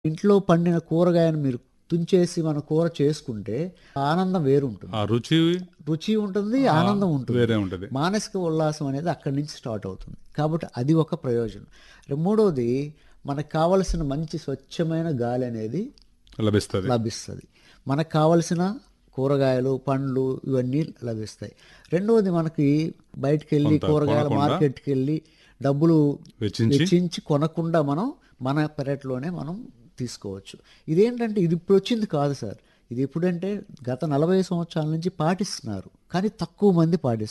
ఇంట్లో పండిన కూరగాయను మీరు తుంచేసి మన కూర చేసుకుంటే ఆనందం వేరు ఉంటుంది ఆ రుచి రుచి ఉంటుంది ఆనందం ఉంటుంది వేరే ఉంటుంది మానసిక ఉల్లాసం అనేది అక్కడి నుంచి స్టార్ట్ అవుతుంది కాబట్టి అది ఒక ప్రయోజనం రె- మూడవది మనకు కావలసిన మంచి స్వచ్ఛమైన గాలి అనేది లభిస్తుంది లభిస్తుంది మనకు కావలసిన కూరగాయలు పండ్లు ఇవన్నీ లభిస్తాయి రెండవది మనకి బయటకు వెళ్ళి కూరగాయల మార్కెట్కి వెళ్ళి డబ్బులు వెచ్చించి వెచ్చించి కొనకుండా మనం మన పెరట్లోనే మనం తీసుకోవచ్చు ఇదేంటంటే ఇది ఇప్పుడు వచ్చింది కాదు సార్ ఇది ఎప్పుడంటే గత నలభై సంవత్సరాల నుంచి పాటిస్తున్నారు కానీ తక్కువ మంది పాటిస్తున్నారు